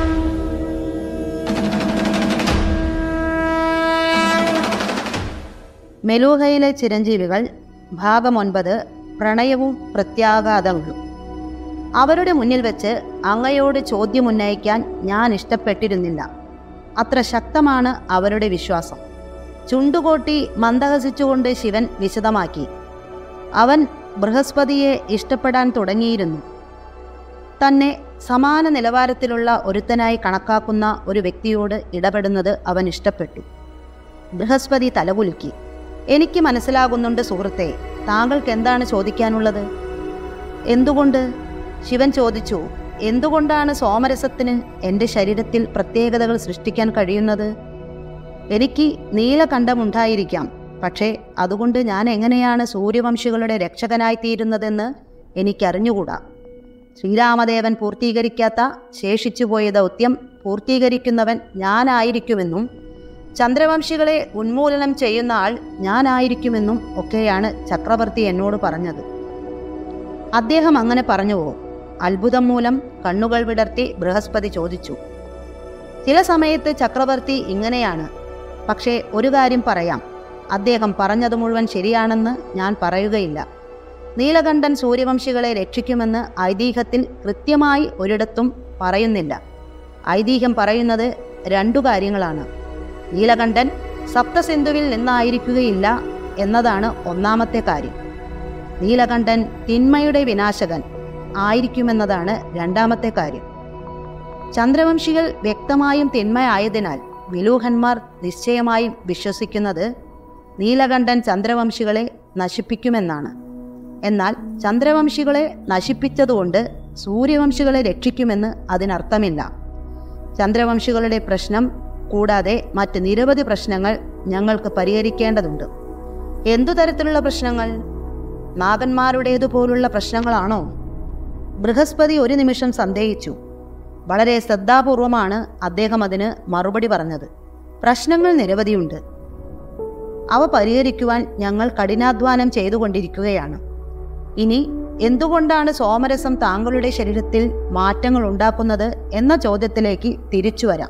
മെലൂഹയിലെ ചിരഞ്ജീവികൾ ഭാഗം ഒൻപത് പ്രണയവും പ്രത്യാഘാതങ്ങളും അവരുടെ മുന്നിൽ വെച്ച് അങ്ങയോട് ചോദ്യമുന്നയിക്കാൻ ഞാൻ ഇഷ്ടപ്പെട്ടിരുന്നില്ല അത്ര ശക്തമാണ് അവരുടെ വിശ്വാസം ചുണ്ടുകൊട്ടി മന്ദഹസിച്ചുകൊണ്ട് ശിവൻ വിശദമാക്കി അവൻ ബൃഹസ്പതിയെ ഇഷ്ടപ്പെടാൻ തുടങ്ങിയിരുന്നു തന്നെ സമാന നിലവാരത്തിലുള്ള ഒരുത്തനായി കണക്കാക്കുന്ന ഒരു വ്യക്തിയോട് ഇടപെടുന്നത് അവൻ ഇഷ്ടപ്പെട്ടു ബൃഹസ്പതി തലകുലുക്കി എനിക്ക് മനസ്സിലാകുന്നുണ്ട് സുഹൃത്തെ താങ്കൾക്ക് എന്താണ് ചോദിക്കാനുള്ളത് എന്തുകൊണ്ട് ശിവൻ ചോദിച്ചു എന്തുകൊണ്ടാണ് സോമരസത്തിന് എൻ്റെ ശരീരത്തിൽ പ്രത്യേകതകൾ സൃഷ്ടിക്കാൻ കഴിയുന്നത് എനിക്ക് നീലകണ്ഠമുണ്ടായിരിക്കാം പക്ഷേ അതുകൊണ്ട് ഞാൻ എങ്ങനെയാണ് സൂര്യവംശികളുടെ രക്ഷകനായിത്തീരുന്നതെന്ന് എനിക്കറിഞ്ഞുകൂടാ ശ്രീരാമദേവൻ പൂർത്തീകരിക്കാത്ത ശേഷിച്ചുപോയ ദൗത്യം പൂർത്തീകരിക്കുന്നവൻ ഞാനായിരിക്കുമെന്നും ചന്ദ്രവംശികളെ ഉന്മൂലനം ചെയ്യുന്ന ആൾ ഞാനായിരിക്കുമെന്നും ഒക്കെയാണ് ചക്രവർത്തി എന്നോട് പറഞ്ഞത് അദ്ദേഹം അങ്ങനെ പറഞ്ഞുവോ അത്ഭുതം മൂലം കണ്ണുകൾ വിടർത്തി ബൃഹസ്പതി ചോദിച്ചു ചില സമയത്ത് ചക്രവർത്തി ഇങ്ങനെയാണ് പക്ഷേ ഒരു കാര്യം പറയാം അദ്ദേഹം പറഞ്ഞത് മുഴുവൻ ശരിയാണെന്ന് ഞാൻ പറയുകയില്ല നീലകണ്ഠൻ സൂര്യവംശികളെ രക്ഷിക്കുമെന്ന് ഐതിഹ്യത്തിൽ കൃത്യമായി ഒരിടത്തും പറയുന്നില്ല ഐതിഹ്യം പറയുന്നത് രണ്ടു കാര്യങ്ങളാണ് നീലകണ്ഠൻ സപ്തസിന്ധുവിൽ നിന്നായിരിക്കുകയില്ല എന്നതാണ് ഒന്നാമത്തെ കാര്യം നീലകണ്ഠൻ തിന്മയുടെ വിനാശകൻ ആയിരിക്കുമെന്നതാണ് രണ്ടാമത്തെ കാര്യം ചന്ദ്രവംശികൾ വ്യക്തമായും തിന്മയായതിനാൽ വിലൂഹന്മാർ നിശ്ചയമായും വിശ്വസിക്കുന്നത് നീലകണ്ഠൻ ചന്ദ്രവംശികളെ നശിപ്പിക്കുമെന്നാണ് എന്നാൽ ചന്ദ്രവംശികളെ നശിപ്പിച്ചതുകൊണ്ട് സൂര്യവംശികളെ രക്ഷിക്കുമെന്ന് അതിനർത്ഥമില്ല ചന്ദ്രവംശികളുടെ പ്രശ്നം കൂടാതെ മറ്റ് നിരവധി പ്രശ്നങ്ങൾ ഞങ്ങൾക്ക് പരിഹരിക്കേണ്ടതുണ്ട് എന്തു തരത്തിലുള്ള പ്രശ്നങ്ങൾ നാഗന്മാരുടേതുപോലുള്ള പ്രശ്നങ്ങളാണോ ബൃഹസ്പതി ഒരു നിമിഷം സന്ദേഹിച്ചു വളരെ ശ്രദ്ധാപൂർവമാണ് അദ്ദേഹം അതിന് മറുപടി പറഞ്ഞത് പ്രശ്നങ്ങൾ നിരവധിയുണ്ട് അവ പരിഹരിക്കുവാൻ ഞങ്ങൾ കഠിനാധ്വാനം ചെയ്തുകൊണ്ടിരിക്കുകയാണ് ഇനി എന്തുകൊണ്ടാണ് സോമരസം താങ്കളുടെ ശരീരത്തിൽ മാറ്റങ്ങൾ ഉണ്ടാക്കുന്നത് എന്ന ചോദ്യത്തിലേക്ക് തിരിച്ചു വരാം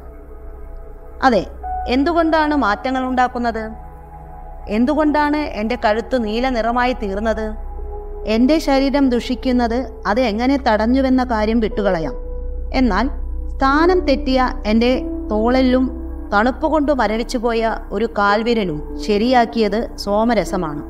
അതെ എന്തുകൊണ്ടാണ് മാറ്റങ്ങൾ ഉണ്ടാക്കുന്നത് എന്തുകൊണ്ടാണ് എൻ്റെ കഴുത്ത് നീല നിറമായി തീർന്നത് എൻ്റെ ശരീരം ദുഷിക്കുന്നത് അത് എങ്ങനെ തടഞ്ഞുവെന്ന കാര്യം വിട്ടുകളയാം എന്നാൽ സ്ഥാനം തെറ്റിയ എൻ്റെ തോളലിലും തണുപ്പ് കൊണ്ട് മരവിച്ചുപോയ ഒരു കാൽവിരലും ശരിയാക്കിയത് സോമരസമാണ്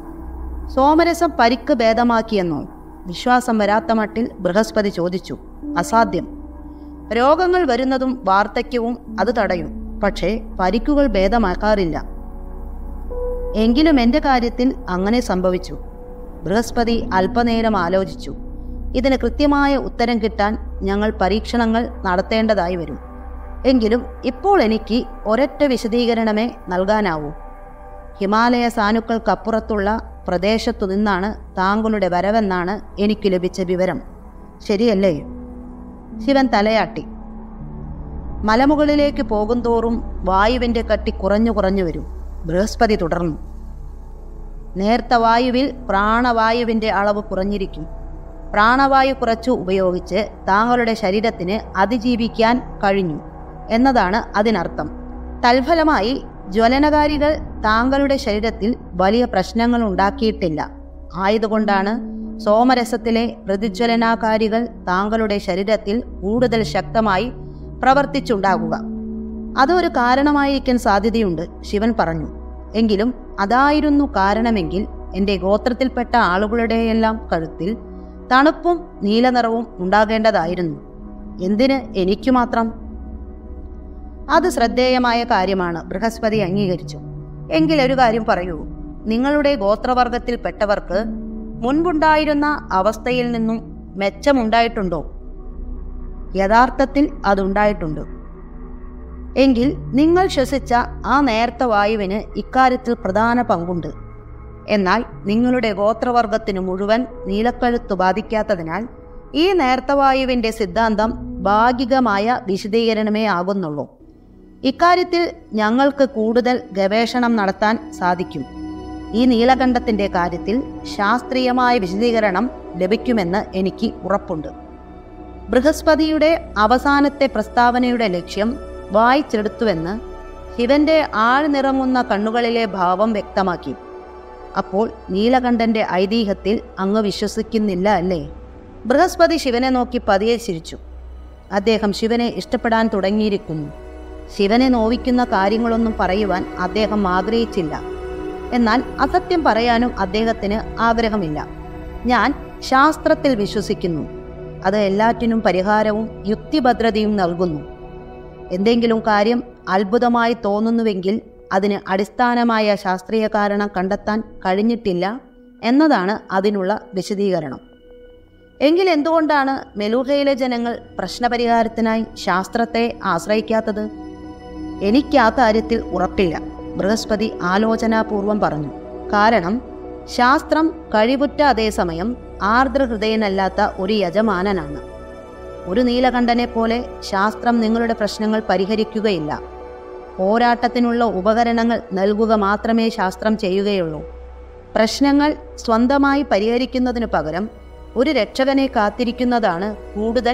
സോമരസം പരിക്ക് ഭേദമാക്കിയെന്നോ വിശ്വാസം വരാത്ത മട്ടിൽ ബൃഹസ്പതി ചോദിച്ചു അസാധ്യം രോഗങ്ങൾ വരുന്നതും വാർദ്ധക്യവും അത് തടയും പക്ഷേ പരിക്കുകൾ ഭേദമാക്കാറില്ല എങ്കിലും എൻ്റെ കാര്യത്തിൽ അങ്ങനെ സംഭവിച്ചു ബൃഹസ്പതി അല്പനേരം ആലോചിച്ചു ഇതിന് കൃത്യമായ ഉത്തരം കിട്ടാൻ ഞങ്ങൾ പരീക്ഷണങ്ങൾ നടത്തേണ്ടതായി വരും എങ്കിലും ഇപ്പോൾ എനിക്ക് ഒരൊറ്റ വിശദീകരണമേ നൽകാനാവൂ ഹിമാലയ സാനുക്കൾക്കപ്പുറത്തുള്ള പ്രദേശത്തു നിന്നാണ് താങ്കളുടെ വരവെന്നാണ് എനിക്ക് ലഭിച്ച വിവരം ശരിയല്ലേ ശിവൻ തലയാട്ടി മലമുകളിലേക്ക് പോകുന്തോറും വായുവിൻ്റെ കട്ടി കുറഞ്ഞു കുറഞ്ഞു വരും ബൃഹസ്പതി തുടർന്നു നേർത്ത വായുവിൽ പ്രാണവായുവിൻ്റെ അളവ് കുറഞ്ഞിരിക്കും പ്രാണവായു കുറച്ചു ഉപയോഗിച്ച് താങ്കളുടെ ശരീരത്തിന് അതിജീവിക്കാൻ കഴിഞ്ഞു എന്നതാണ് അതിനർത്ഥം തൽഫലമായി ജ്വലനകാരികൾ താങ്കളുടെ ശരീരത്തിൽ വലിയ പ്രശ്നങ്ങൾ ഉണ്ടാക്കിയിട്ടില്ല ആയതുകൊണ്ടാണ് സോമരസത്തിലെ പ്രതിജ്വലനാകാരികൾ താങ്കളുടെ ശരീരത്തിൽ കൂടുതൽ ശക്തമായി പ്രവർത്തിച്ചുണ്ടാകുക അതൊരു കാരണമായിരിക്കാൻ സാധ്യതയുണ്ട് ശിവൻ പറഞ്ഞു എങ്കിലും അതായിരുന്നു കാരണമെങ്കിൽ എൻ്റെ ഗോത്രത്തിൽപ്പെട്ട ആളുകളുടെയെല്ലാം കഴുത്തിൽ തണുപ്പും നീലനിറവും ഉണ്ടാകേണ്ടതായിരുന്നു എന്തിന് എനിക്കു മാത്രം അത് ശ്രദ്ധേയമായ കാര്യമാണ് ബൃഹസ്പതി അംഗീകരിച്ചു എങ്കിൽ ഒരു കാര്യം പറയൂ നിങ്ങളുടെ ഗോത്രവർഗത്തിൽപ്പെട്ടവർക്ക് മുൻപുണ്ടായിരുന്ന അവസ്ഥയിൽ നിന്നും മെച്ചമുണ്ടായിട്ടുണ്ടോ യഥാർത്ഥത്തിൽ അതുണ്ടായിട്ടുണ്ട് എങ്കിൽ നിങ്ങൾ ശ്വസിച്ച ആ നേർത്ത വായുവിന് ഇക്കാര്യത്തിൽ പ്രധാന പങ്കുണ്ട് എന്നാൽ നിങ്ങളുടെ ഗോത്രവർഗത്തിനു മുഴുവൻ നീലക്കഴുത്ത് ബാധിക്കാത്തതിനാൽ ഈ നേർത്ത വായുവിൻ്റെ സിദ്ധാന്തം ഭാഗികമായ വിശദീകരണമേ ആകുന്നുള്ളൂ ഇക്കാര്യത്തിൽ ഞങ്ങൾക്ക് കൂടുതൽ ഗവേഷണം നടത്താൻ സാധിക്കും ഈ നീലകണ്ഠത്തിൻ്റെ കാര്യത്തിൽ ശാസ്ത്രീയമായ വിശദീകരണം ലഭിക്കുമെന്ന് എനിക്ക് ഉറപ്പുണ്ട് ബൃഹസ്പതിയുടെ അവസാനത്തെ പ്രസ്താവനയുടെ ലക്ഷ്യം വായിച്ചെടുത്തുവെന്ന് ശിവന്റെ ആഴ്ന്നിറങ്ങുന്ന കണ്ണുകളിലെ ഭാവം വ്യക്തമാക്കി അപ്പോൾ നീലകണ്ഠന്റെ ഐതിഹ്യത്തിൽ അങ്ങ് വിശ്വസിക്കുന്നില്ല അല്ലേ ബൃഹസ്പതി ശിവനെ നോക്കി പതിയെ ചിരിച്ചു അദ്ദേഹം ശിവനെ ഇഷ്ടപ്പെടാൻ തുടങ്ങിയിരിക്കുന്നു ശിവനെ നോവിക്കുന്ന കാര്യങ്ങളൊന്നും പറയുവാൻ അദ്ദേഹം ആഗ്രഹിച്ചില്ല എന്നാൽ അസത്യം പറയാനും അദ്ദേഹത്തിന് ആഗ്രഹമില്ല ഞാൻ ശാസ്ത്രത്തിൽ വിശ്വസിക്കുന്നു അത് എല്ലാറ്റിനും പരിഹാരവും യുക്തിഭദ്രതയും നൽകുന്നു എന്തെങ്കിലും കാര്യം അത്ഭുതമായി തോന്നുന്നുവെങ്കിൽ അതിന് അടിസ്ഥാനമായ ശാസ്ത്രീയ കാരണം കണ്ടെത്താൻ കഴിഞ്ഞിട്ടില്ല എന്നതാണ് അതിനുള്ള വിശദീകരണം എങ്കിൽ എന്തുകൊണ്ടാണ് മെലൂഹയിലെ ജനങ്ങൾ പ്രശ്നപരിഹാരത്തിനായി ശാസ്ത്രത്തെ ആശ്രയിക്കാത്തത് എനിക്ക് ആ കാര്യത്തിൽ ഉറപ്പില്ല ബൃഹസ്പതി ആലോചനാപൂർവം പറഞ്ഞു കാരണം ശാസ്ത്രം കഴിവുറ്റ അതേസമയം ആർദ്രഹൃദയനല്ലാത്ത ഒരു യജമാനനാണ് ഒരു നീലകണ്ഠനെ പോലെ ശാസ്ത്രം നിങ്ങളുടെ പ്രശ്നങ്ങൾ പരിഹരിക്കുകയില്ല പോരാട്ടത്തിനുള്ള ഉപകരണങ്ങൾ നൽകുക മാത്രമേ ശാസ്ത്രം ചെയ്യുകയുള്ളൂ പ്രശ്നങ്ങൾ സ്വന്തമായി പരിഹരിക്കുന്നതിനു പകരം ഒരു രക്ഷകനെ കാത്തിരിക്കുന്നതാണ് കൂടുതൽ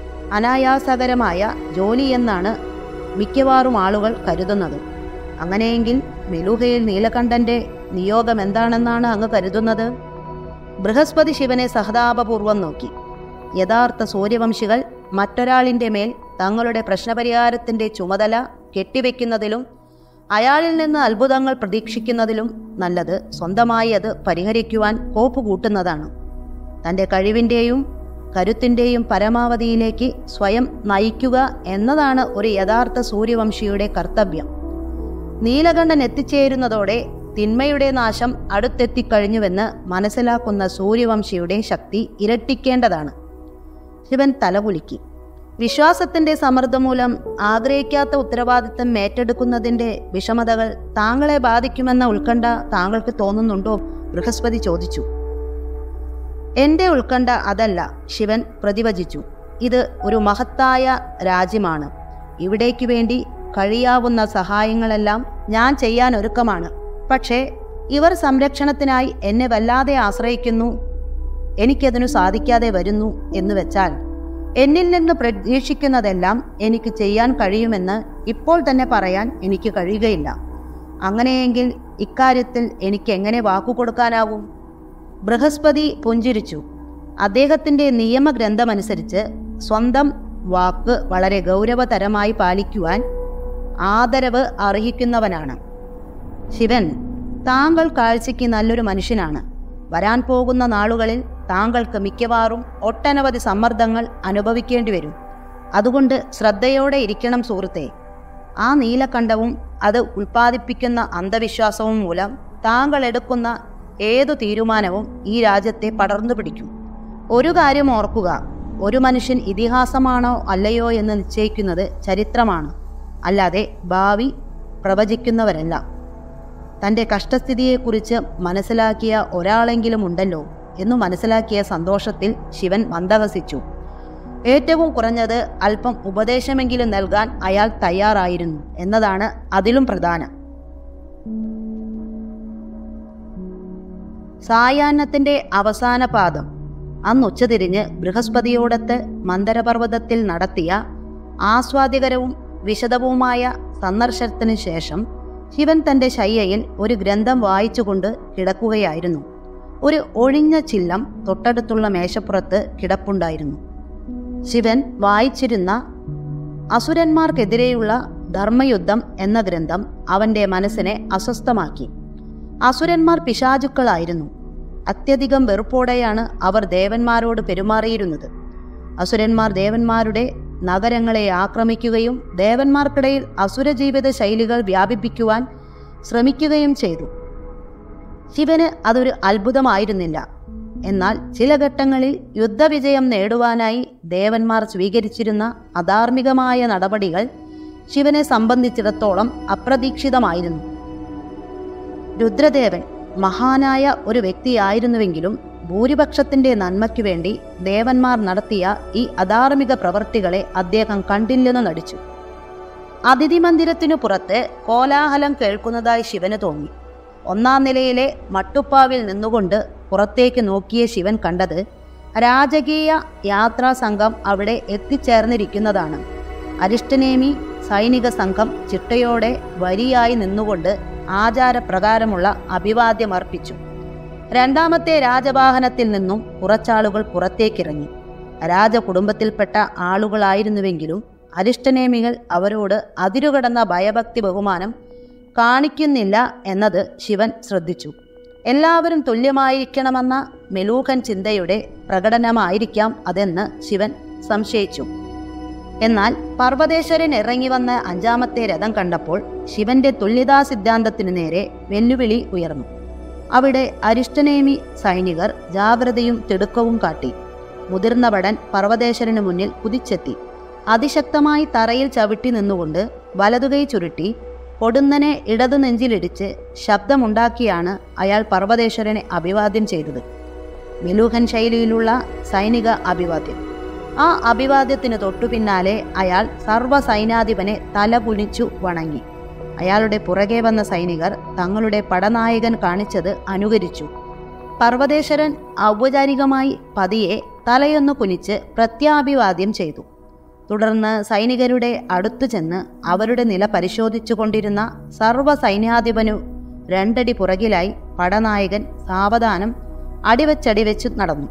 അനായാസകരമായ ജോലിയെന്നാണ് മിക്കവാറും ആളുകൾ കരുതുന്നത് അങ്ങനെയെങ്കിൽ മെലൂഹയിൽ നീലകണ്ഠന്റെ നിയോഗം എന്താണെന്നാണ് അങ്ങ് കരുതുന്നത് ബൃഹസ്പതി ശിവനെ സഹതാപപൂർവം നോക്കി യഥാർത്ഥ സൂര്യവംശികൾ മറ്റൊരാളിൻ്റെ മേൽ തങ്ങളുടെ പ്രശ്നപരിഹാരത്തിൻ്റെ ചുമതല കെട്ടിവെക്കുന്നതിലും അയാളിൽ നിന്ന് അത്ഭുതങ്ങൾ പ്രതീക്ഷിക്കുന്നതിലും നല്ലത് സ്വന്തമായി അത് പരിഹരിക്കുവാൻ കോപ്പ് കൂട്ടുന്നതാണ് തൻ്റെ കഴിവിൻ്റെയും കരുത്തിൻ്റെയും പരമാവധിയിലേക്ക് സ്വയം നയിക്കുക എന്നതാണ് ഒരു യഥാർത്ഥ സൂര്യവംശിയുടെ കർത്തവ്യം നീലകണ്ഠൻ എത്തിച്ചേരുന്നതോടെ തിന്മയുടെ നാശം അടുത്തെത്തിക്കഴിഞ്ഞുവെന്ന് മനസ്സിലാക്കുന്ന സൂര്യവംശിയുടെ ശക്തി ഇരട്ടിക്കേണ്ടതാണ് ശിവൻ തലകുലുക്കി വിശ്വാസത്തിന്റെ സമ്മർദ്ദം മൂലം ആഗ്രഹിക്കാത്ത ഉത്തരവാദിത്തം ഏറ്റെടുക്കുന്നതിന്റെ വിഷമതകൾ താങ്കളെ ബാധിക്കുമെന്ന ഉത്കണ്ഠ താങ്കൾക്ക് തോന്നുന്നുണ്ടോ ബൃഹസ്പതി ചോദിച്ചു എന്റെ ഉത്കണ്ഠ അതല്ല ശിവൻ പ്രതിവചിച്ചു ഇത് ഒരു മഹത്തായ രാജ്യമാണ് ഇവിടേക്ക് വേണ്ടി കഴിയാവുന്ന സഹായങ്ങളെല്ലാം ഞാൻ ചെയ്യാൻ ഒരുക്കമാണ് പക്ഷേ ഇവർ സംരക്ഷണത്തിനായി എന്നെ വല്ലാതെ ആശ്രയിക്കുന്നു എനിക്കതിനു സാധിക്കാതെ വരുന്നു എന്ന് വെച്ചാൽ എന്നിൽ നിന്ന് പ്രതീക്ഷിക്കുന്നതെല്ലാം എനിക്ക് ചെയ്യാൻ കഴിയുമെന്ന് ഇപ്പോൾ തന്നെ പറയാൻ എനിക്ക് കഴിയുകയില്ല അങ്ങനെയെങ്കിൽ ഇക്കാര്യത്തിൽ എനിക്ക് എങ്ങനെ വാക്കുകൊടുക്കാനാവും ബൃഹസ്പതി പുഞ്ചിരിച്ചു അദ്ദേഹത്തിന്റെ നിയമഗ്രന്ഥമനുസരിച്ച് സ്വന്തം വാക്ക് വളരെ ഗൗരവതരമായി പാലിക്കുവാൻ ആദരവ് അർഹിക്കുന്നവനാണ് ശിവൻ താങ്കൾ കാഴ്ചയ്ക്ക് നല്ലൊരു മനുഷ്യനാണ് വരാൻ പോകുന്ന നാളുകളിൽ താങ്കൾക്ക് മിക്കവാറും ഒട്ടനവധി സമ്മർദ്ദങ്ങൾ അനുഭവിക്കേണ്ടി വരും അതുകൊണ്ട് ശ്രദ്ധയോടെ ഇരിക്കണം സുഹൃത്തെ ആ നീലക്കണ്ഠവും അത് ഉൽപ്പാദിപ്പിക്കുന്ന അന്ധവിശ്വാസവും മൂലം താങ്കൾ എടുക്കുന്ന ഏതു തീരുമാനവും ഈ രാജ്യത്തെ പടർന്നു പിടിക്കും ഒരു കാര്യം ഓർക്കുക ഒരു മനുഷ്യൻ ഇതിഹാസമാണോ അല്ലയോ എന്ന് നിശ്ചയിക്കുന്നത് ചരിത്രമാണ് അല്ലാതെ ഭാവി പ്രവചിക്കുന്നവരല്ല തൻ്റെ കഷ്ടസ്ഥിതിയെക്കുറിച്ച് മനസ്സിലാക്കിയ ഒരാളെങ്കിലും ഉണ്ടല്ലോ എന്നു മനസ്സിലാക്കിയ സന്തോഷത്തിൽ ശിവൻ മന്ദഹസിച്ചു ഏറ്റവും കുറഞ്ഞത് അല്പം ഉപദേശമെങ്കിലും നൽകാൻ അയാൾ തയ്യാറായിരുന്നു എന്നതാണ് അതിലും പ്രധാനം സായാഹ്നത്തിന്റെ അവസാന പാദം അന്ന് ഉച്ചതിരിഞ്ഞ് ബൃഹസ്പതിയോടത്ത് മന്ദരപർവ്വതത്തിൽ നടത്തിയ ആസ്വാദ്യകരവും വിശദവുമായ സന്ദർശനത്തിന് ശേഷം ശിവൻ തന്റെ ശയ്യയിൽ ഒരു ഗ്രന്ഥം വായിച്ചുകൊണ്ട് കിടക്കുകയായിരുന്നു ഒരു ഒഴിഞ്ഞ ചില്ലം തൊട്ടടുത്തുള്ള മേശപ്പുറത്ത് കിടപ്പുണ്ടായിരുന്നു ശിവൻ വായിച്ചിരുന്ന അസുരന്മാർക്കെതിരെയുള്ള ധർമ്മയുദ്ധം എന്ന ഗ്രന്ഥം അവന്റെ മനസ്സിനെ അസ്വസ്ഥമാക്കി അസുരന്മാർ പിശാചുക്കളായിരുന്നു അത്യധികം വെറുപ്പോടെയാണ് അവർ ദേവന്മാരോട് പെരുമാറിയിരുന്നത് അസുരന്മാർ ദേവന്മാരുടെ നഗരങ്ങളെ ആക്രമിക്കുകയും ദേവന്മാർക്കിടയിൽ അസുരജീവിത ശൈലികൾ വ്യാപിപ്പിക്കുവാൻ ശ്രമിക്കുകയും ചെയ്തു ശിവന് അതൊരു അത്ഭുതമായിരുന്നില്ല എന്നാൽ ചില ഘട്ടങ്ങളിൽ യുദ്ധവിജയം നേടുവാനായി ദേവന്മാർ സ്വീകരിച്ചിരുന്ന അധാർമികമായ നടപടികൾ ശിവനെ സംബന്ധിച്ചിടത്തോളം അപ്രതീക്ഷിതമായിരുന്നു രുദ്രദേവൻ മഹാനായ ഒരു വ്യക്തിയായിരുന്നുവെങ്കിലും ഭൂരിപക്ഷത്തിന്റെ നന്മയ്ക്കു വേണ്ടി ദേവന്മാർ നടത്തിയ ഈ അധാർമിക പ്രവൃത്തികളെ അദ്ദേഹം കണ്ടില്ലെന്ന് നടിച്ചു അതിഥി മന്ദിരത്തിനു പുറത്ത് കോലാഹലം കേൾക്കുന്നതായി ശിവന് തോന്നി ഒന്നാം നിലയിലെ മട്ടുപ്പാവിൽ നിന്നുകൊണ്ട് പുറത്തേക്ക് നോക്കിയ ശിവൻ കണ്ടത് രാജകീയ യാത്രാ സംഘം അവിടെ എത്തിച്ചേർന്നിരിക്കുന്നതാണ് അരിഷ്ടനേമി സൈനിക സംഘം ചിട്ടയോടെ വരിയായി നിന്നുകൊണ്ട് ആചാരപ്രകാരമുള്ള അഭിവാദ്യമർപ്പിച്ചു രണ്ടാമത്തെ രാജവാഹനത്തിൽ നിന്നും കുറച്ചാളുകൾ പുറത്തേക്കിറങ്ങി രാജകുടുംബത്തിൽപ്പെട്ട ആളുകളായിരുന്നുവെങ്കിലും അരിഷ്ടനേമികൾ അവരോട് അതിരുകടന്ന ഭയഭക്തി ബഹുമാനം കാണിക്കുന്നില്ല എന്നത് ശിവൻ ശ്രദ്ധിച്ചു എല്ലാവരും തുല്യമായിരിക്കണമെന്ന മെലൂഹൻ ചിന്തയുടെ പ്രകടനമായിരിക്കാം അതെന്ന് ശിവൻ സംശയിച്ചു എന്നാൽ പർവ്വതേശ്വരൻ ഇറങ്ങി വന്ന അഞ്ചാമത്തെ രഥം കണ്ടപ്പോൾ ശിവന്റെ തുല്യതാ സിദ്ധാന്തത്തിനു നേരെ വെല്ലുവിളി ഉയർന്നു അവിടെ അരിഷ്ടനേമി സൈനികർ ജാഗ്രതയും തിടുക്കവും കാട്ടി മുതിർന്ന ഭടൻ പർവ്വതേശ്വരന് മുന്നിൽ കുതിച്ചെത്തി അതിശക്തമായി തറയിൽ ചവിട്ടി നിന്നുകൊണ്ട് വലതുകൈ ചുരുട്ടി പൊടുന്നനെ ഇടതു നെഞ്ചിലിടിച്ച് ശബ്ദമുണ്ടാക്കിയാണ് അയാൾ പർവ്വതേശ്വരനെ അഭിവാദ്യം ചെയ്തത് മെലൂഹൻ ശൈലിയിലുള്ള സൈനിക അഭിവാദ്യം ആ അഭിവാദ്യത്തിന് തൊട്ടു പിന്നാലെ അയാൾ സർവ്വ സൈന്യാധിപനെ തല കുനിച്ചു വണങ്ങി അയാളുടെ പുറകെ വന്ന സൈനികർ തങ്ങളുടെ പടനായകൻ കാണിച്ചത് അനുകരിച്ചു പർവ്വതേശ്വരൻ ഔപചാരികമായി പതിയെ തലയൊന്നു കുനിച്ച് പ്രത്യാഭിവാദ്യം ചെയ്തു തുടർന്ന് സൈനികരുടെ അടുത്തു ചെന്ന് അവരുടെ നില പരിശോധിച്ചു കൊണ്ടിരുന്ന സർവ്വ സൈന്യാധിപനു രണ്ടടി പുറകിലായി പടനായകൻ സാവധാനം അടിവച്ചടിവെച്ചു നടന്നു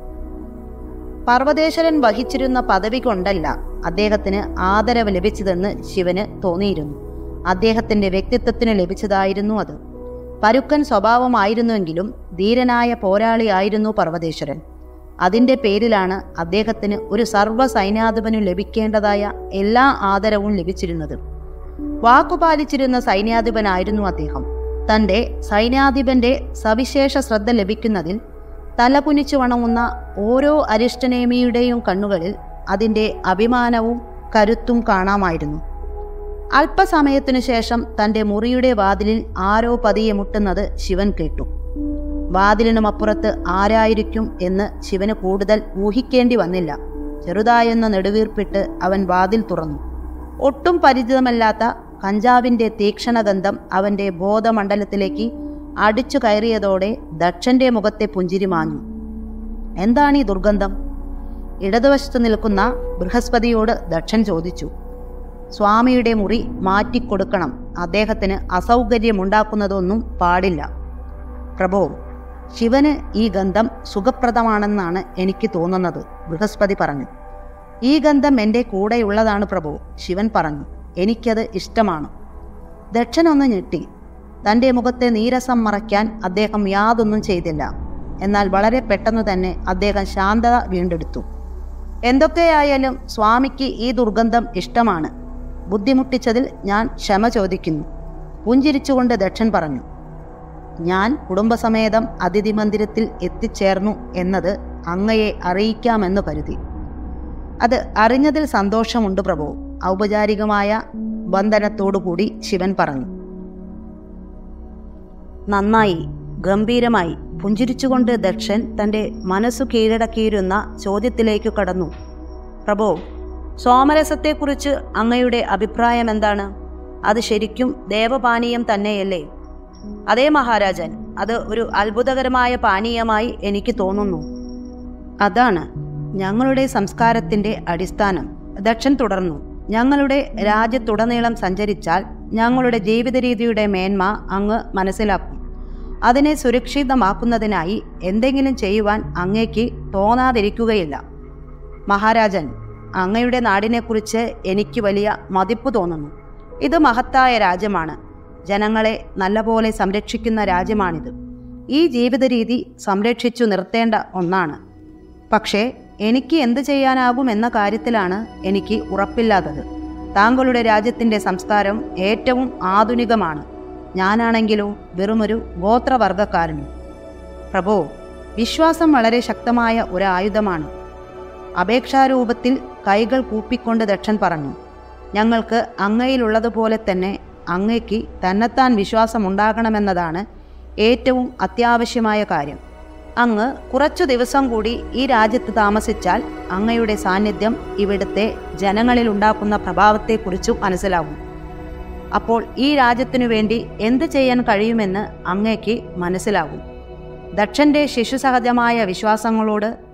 പർവ്വതേശ്വരൻ വഹിച്ചിരുന്ന പദവി കൊണ്ടല്ല അദ്ദേഹത്തിന് ആദരവ് ലഭിച്ചതെന്ന് ശിവന് തോന്നിയിരുന്നു അദ്ദേഹത്തിന്റെ വ്യക്തിത്വത്തിന് ലഭിച്ചതായിരുന്നു അത് പരുക്കൻ സ്വഭാവമായിരുന്നുവെങ്കിലും ധീരനായ പോരാളിയായിരുന്നു പർവ്വതേശ്വരൻ അതിന്റെ പേരിലാണ് അദ്ദേഹത്തിന് ഒരു സർവ്വ സൈന്യാധിപനു ലഭിക്കേണ്ടതായ എല്ലാ ആദരവും ലഭിച്ചിരുന്നത് വാക്കുപാലിച്ചിരുന്ന സൈന്യാധിപനായിരുന്നു അദ്ദേഹം തന്റെ സൈന്യാധിപന്റെ സവിശേഷ ശ്രദ്ധ ലഭിക്കുന്നതിൽ തലകുനിച്ചു വണങ്ങുന്ന ഓരോ അരിഷ്ടനേമിയുടെയും കണ്ണുകളിൽ അതിന്റെ അഭിമാനവും കരുത്തും കാണാമായിരുന്നു അല്പസമയത്തിനു ശേഷം തന്റെ മുറിയുടെ വാതിലിൽ ആരോ പതിയെ മുട്ടുന്നത് ശിവൻ കേട്ടു വാതിലിനുമപ്പുറത്ത് ആരായിരിക്കും എന്ന് ശിവന് കൂടുതൽ ഊഹിക്കേണ്ടി വന്നില്ല ചെറുതായെന്ന നെടുവീർപ്പിട്ട് അവൻ വാതിൽ തുറന്നു ഒട്ടും പരിചിതമല്ലാത്ത കഞ്ചാവിന്റെ തീക്ഷണഗന്ധം അവന്റെ ബോധമണ്ഡലത്തിലേക്ക് അടിച്ചു കയറിയതോടെ ദക്ഷന്റെ മുഖത്തെ പുഞ്ചിരി മാഞ്ഞു എന്താണ് ഈ ദുർഗന്ധം ഇടതുവശത്ത് നിൽക്കുന്ന ബൃഹസ്പതിയോട് ദക്ഷൻ ചോദിച്ചു സ്വാമിയുടെ മുറി മാറ്റിക്കൊടുക്കണം അദ്ദേഹത്തിന് അസൗകര്യമുണ്ടാക്കുന്നതൊന്നും പാടില്ല പ്രഭോ ശിവന് ഈ ഗന്ധം സുഖപ്രദമാണെന്നാണ് എനിക്ക് തോന്നുന്നത് ബൃഹസ്പതി പറഞ്ഞു ഈ ഗന്ധം എൻ്റെ കൂടെയുള്ളതാണ് പ്രഭു ശിവൻ പറഞ്ഞു എനിക്കത് ഇഷ്ടമാണ് ദക്ഷൻ ഒന്ന് ഞെട്ടി തൻ്റെ മുഖത്തെ നീരസം മറയ്ക്കാൻ അദ്ദേഹം യാതൊന്നും ചെയ്തില്ല എന്നാൽ വളരെ പെട്ടെന്ന് തന്നെ അദ്ദേഹം ശാന്തത വീണ്ടെടുത്തു എന്തൊക്കെയായാലും സ്വാമിക്ക് ഈ ദുർഗന്ധം ഇഷ്ടമാണ് ബുദ്ധിമുട്ടിച്ചതിൽ ഞാൻ ക്ഷമ ചോദിക്കുന്നു പുഞ്ചിരിച്ചുകൊണ്ട് ദക്ഷൻ പറഞ്ഞു ഞാൻ കുടുംബസമേതം അതിഥി മന്ദിരത്തിൽ എത്തിച്ചേർന്നു എന്നത് അങ്ങയെ അറിയിക്കാമെന്ന് കരുതി അത് അറിഞ്ഞതിൽ സന്തോഷമുണ്ട് പ്രഭു ഔപചാരികമായ ബന്ധനത്തോടുകൂടി ശിവൻ പറഞ്ഞു നന്നായി ഗംഭീരമായി പുഞ്ചിരിച്ചുകൊണ്ട് ദക്ഷൻ തന്റെ മനസ്സു കീഴടക്കിയിരുന്ന ചോദ്യത്തിലേക്ക് കടന്നു പ്രഭോ സോമരസത്തെക്കുറിച്ച് അങ്ങയുടെ അഭിപ്രായം എന്താണ് അത് ശരിക്കും ദേവപാനീയം തന്നെയല്ലേ അതേ മഹാരാജൻ അത് ഒരു അത്ഭുതകരമായ പാനീയമായി എനിക്ക് തോന്നുന്നു അതാണ് ഞങ്ങളുടെ സംസ്കാരത്തിന്റെ അടിസ്ഥാനം ദക്ഷൻ തുടർന്നു ഞങ്ങളുടെ രാജ്യത്തുടനീളം സഞ്ചരിച്ചാൽ ഞങ്ങളുടെ ജീവിത രീതിയുടെ മേന്മ അങ്ങ് മനസ്സിലാക്കും അതിനെ സുരക്ഷിതമാക്കുന്നതിനായി എന്തെങ്കിലും ചെയ്യുവാൻ അങ്ങേക്ക് തോന്നാതിരിക്കുകയില്ല മഹാരാജൻ അങ്ങയുടെ നാടിനെക്കുറിച്ച് എനിക്ക് വലിയ മതിപ്പ് തോന്നുന്നു ഇത് മഹത്തായ രാജ്യമാണ് ജനങ്ങളെ നല്ലപോലെ സംരക്ഷിക്കുന്ന രാജ്യമാണിത് ഈ ജീവിത രീതി സംരക്ഷിച്ചു നിർത്തേണ്ട ഒന്നാണ് പക്ഷേ എനിക്ക് എന്ത് ചെയ്യാനാകും എന്ന കാര്യത്തിലാണ് എനിക്ക് ഉറപ്പില്ലാത്തത് താങ്കളുടെ രാജ്യത്തിൻ്റെ സംസ്കാരം ഏറ്റവും ആധുനികമാണ് ഞാനാണെങ്കിലോ വെറുമൊരു ഗോത്രവർഗക്കാരനും പ്രഭോ വിശ്വാസം വളരെ ശക്തമായ ഒരു ആയുധമാണ് അപേക്ഷാരൂപത്തിൽ കൈകൾ കൂപ്പിക്കൊണ്ട് ദക്ഷൻ പറഞ്ഞു ഞങ്ങൾക്ക് അങ്ങയിലുള്ളതുപോലെ തന്നെ അങ്ങയ്ക്ക് തന്നെത്താൻ വിശ്വാസമുണ്ടാകണമെന്നതാണ് ഏറ്റവും അത്യാവശ്യമായ കാര്യം അങ്ങ് കുറച്ചു ദിവസം കൂടി ഈ രാജ്യത്ത് താമസിച്ചാൽ അങ്ങയുടെ സാന്നിധ്യം ഇവിടുത്തെ ജനങ്ങളിൽ ഉണ്ടാക്കുന്ന പ്രഭാവത്തെക്കുറിച്ചും മനസ്സിലാകും അപ്പോൾ ഈ രാജ്യത്തിനു വേണ്ടി എന്ത് ചെയ്യാൻ കഴിയുമെന്ന് അങ്ങയ്ക്ക് മനസ്സിലാകും ദക്ഷന്റെ ശിശുസഹജമായ വിശ്വാസങ്ങളോട്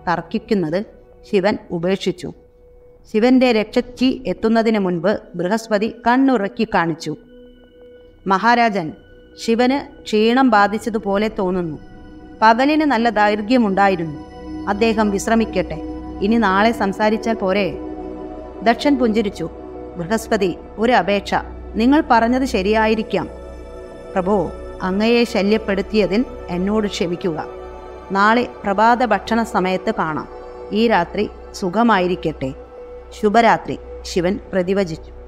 തർക്കിക്കുന്നത് ശിവൻ ഉപേക്ഷിച്ചു ശിവന്റെ രക്ഷച്ചി എത്തുന്നതിന് മുൻപ് ബൃഹസ്പതി കണ്ണുറക്കി കാണിച്ചു മഹാരാജൻ ശിവന് ക്ഷീണം ബാധിച്ചതുപോലെ തോന്നുന്നു പകലിന് നല്ല ദൈർഘ്യമുണ്ടായിരുന്നു അദ്ദേഹം വിശ്രമിക്കട്ടെ ഇനി നാളെ സംസാരിച്ചാൽ പോരെ ദക്ഷൻ പുഞ്ചിരിച്ചു ബൃഹസ്പതി ഒരു അപേക്ഷ നിങ്ങൾ പറഞ്ഞത് ശരിയായിരിക്കാം പ്രഭോ അങ്ങയെ ശല്യപ്പെടുത്തിയതിൽ എന്നോട് ക്ഷമിക്കുക നാളെ പ്രഭാത ഭക്ഷണ സമയത്ത് കാണാം ഈ രാത്രി സുഖമായിരിക്കട്ടെ ശുഭരാത്രി ശിവൻ പ്രതിവചിച്ചു